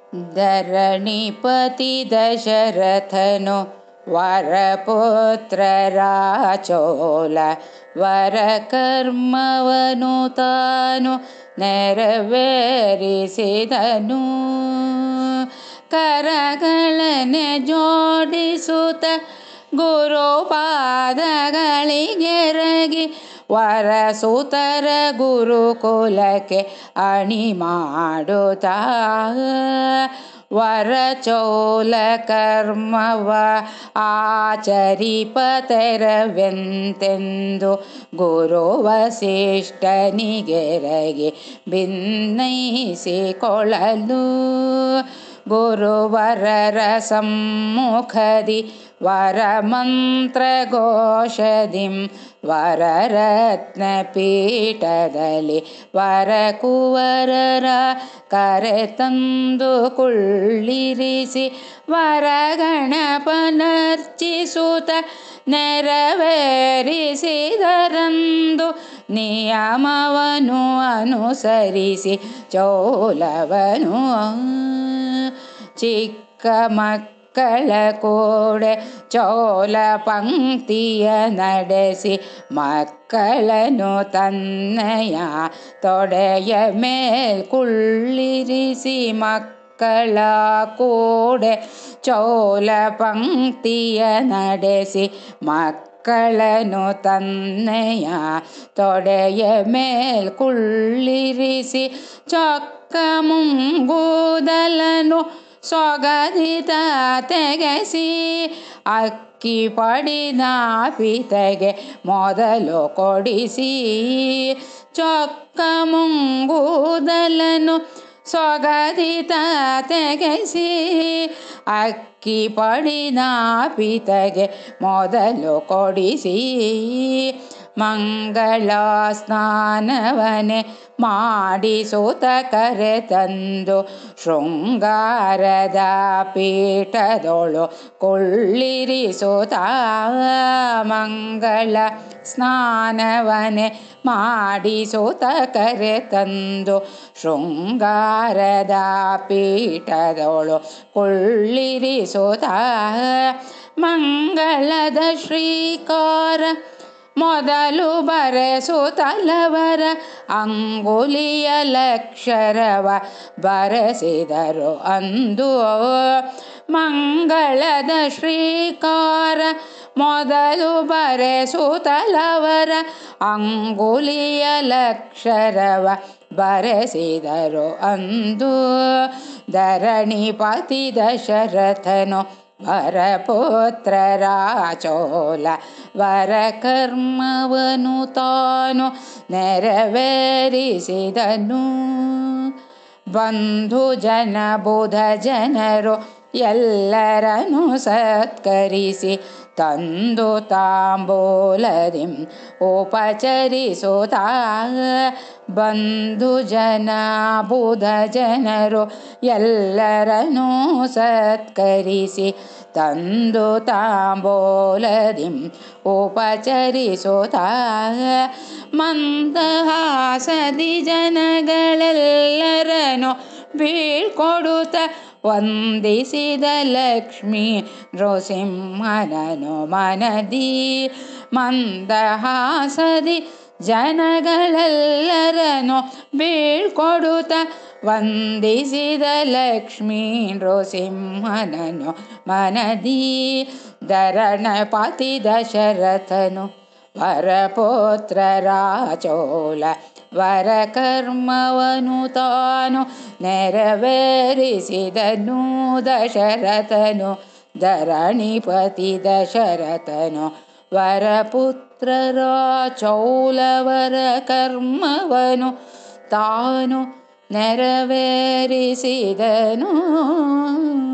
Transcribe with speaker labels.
Speaker 1: ಧರಣಿಪತಿ ದಶರಥನು ವರಪುತ್ರರ ಚೋಲ ವರ ಕರ್ಮವನು ತಾನು ನೆರವೇರಿಸಿದನು ಕರಗಳನೆ ಜೋಡಿಸುತ್ತ ಗುರುಪಾದಗಳಿಗೆರಗಿ ವರಸುತರ ಗುರುಕುಲಕ್ಕೆ ಅಣಿ ಮಾಡುತ್ತಾ ವರಚೋಲ ಕರ್ಮವ ಆಚರಿಪತೆರವೆಂತೆಂದು ಗುರು ವಸಿಷ್ಠನಿಗೆರಗಿ ಭಿನ್ನೈಸಿಕೊಳ್ಳಲು ಗುರುವರರ ಸಮ್ಮುಖದಿ ವರಮಂತ್ರಘೋಷದಿಂ ವರರತ್ನ ಪೀಠದಲ್ಲಿ ವರಕುವರರ ಕರೆತಂದು ಕುಳ್ಳಿರಿಸಿ ವರಗಣಪನರ್ಚಿಸುತ್ತ ನೆರವೇರಿಸಿದರಂದು ನಿಯಮವನು ಅನುಸರಿಸಿ ಚೋಲವನು ಚಿಕ್ಕ ಮಕ್ಕಳ ಕೂಡೆ ಚೋಲ ಪಂಕ್ತಿಯ ನಡೆಸಿ ಮಕ್ಕಳನ್ನು ತನ್ನಯ ತೊಡೆಯ ಮೇಲ್ ಕುಳ್ಳಿರಿಸಿ ಮಕ್ಕಳ ಕೂಡೆ ಚೋಲ ಪಂಕ್ತಿಯ ನಡೆಸಿ ಮಕ್ಕಳನ್ನು ತನ್ನಯ ತೊಡೆಯ ಮೇಲ್ ಕುಳ್ಳಿರಿಸಿ ಚೊಕ್ಕ ಮುಂಗೂದಲನು ಸೊಗದಿತ ತೆಗೆಸಿ ಅಕ್ಕಿ ಪಡಿದ ಪಿತೆಗೆ ಮೊದಲು ಕೊಡಿಸಿ ಚೊಕ್ಕ ಮುಂಗೂದಲನು ಸೊಗದಿತ ತೆಗೆಸಿ ಅಕ್ಕಿ ಪಡಿದ ಪಿತೆಗೆ ಮೊದಲು ಕೊಡಿಸಿ ಮಂಗಳ ಸ್ನಾನವನೆ ಮಾಡಿಸುತ್ತ ಕರೆ ತಂದು ಶೃಂಗಾರದ ಪೀಠದೊಳು ಕೊಳ್ಳಿರಿಸುತ್ತ ಮಂಗಳ ಸ್ನಾನವನೆ ಮಾಡಿಸುತ್ತ ಕರೆ ತಂದು ಶೃಂಗಾರದ ಪೀಠದೊಳು ಕೊಳ್ಳಿರಿಸುತ್ತ ಮಂಗಳದ ಶ್ರೀಕಾರ ಮೊದಲು ಬರೆಸುತ್ತಲವರ ಅಂಗುಲಿಯ ಲಕ್ಷರವ ಬರೆಸಿದರು ಅಂದು ಮಂಗಳದ ಶ್ರೀಕಾರ ಮೊದಲು ಬರೆಸುತ್ತಲವರ ಅಂಗುಲಿಯ ಲಕ್ಷರವ ಬರೆಸಿದರು ಅಂದು ಧರಣಿಪತಿ ದಶರಥನು ವರಪುತ್ರರ ಚೋಲ ವರ ಕರ್ಮವನು ತಾನು ನೆರವೇರಿಸಿದನು ಬಂಧು ಜನ ಬುಧ ಜನರು ಎಲ್ಲರನ್ನು ಸತ್ಕರಿಸಿ ತಂದು ತಾಂಬೂಲದಿಂ ಉಪಚರಿಸುತ್ತಾ ಬಂಧು ಜನ ಬುಧ ಜನರು ಎಲ್ಲರನ್ನೂ ಸತ್ಕರಿಸಿ ತಂದು ತಾಂಬೂಲದಿಂ ಉಪಚರಿಸುತ್ತಾ ಮಂದಹಾಸದಿ ಜನಗಳೆಲ್ಲರನ್ನು ಬೀಳ್ಕೊಡುತ್ತ ವಂದಿಸಿದ ಲಕ್ಷ್ಮೀ ನೃಸಿಂಹನನು ಮನದಿ ಮಂದಹಾಸದಿ ಜನಗಳೆಲ್ಲರನ್ನು ಬೀಳ್ಕೊಡುತ್ತ ವಂದಿಸಿದ ಲಕ್ಷ್ಮೀ ನೃಸಿಂಹನನು ಮನದಿ ಧರಣಪತಿ ದಶರಥನು ವರಪುತ್ರರ ಚೋಲ ವರ ಕರ್ಮವನು ತಾನು ನೆರವೇರಿಸಿದನು ದಶರಥನು ಧರಣಿಪತಿ ದಶರಥನು ವರಪುತ್ರರ ಚೌಲವರ ಕರ್ಮವನು ತಾನು ನೆರವೇರಿಸಿದನು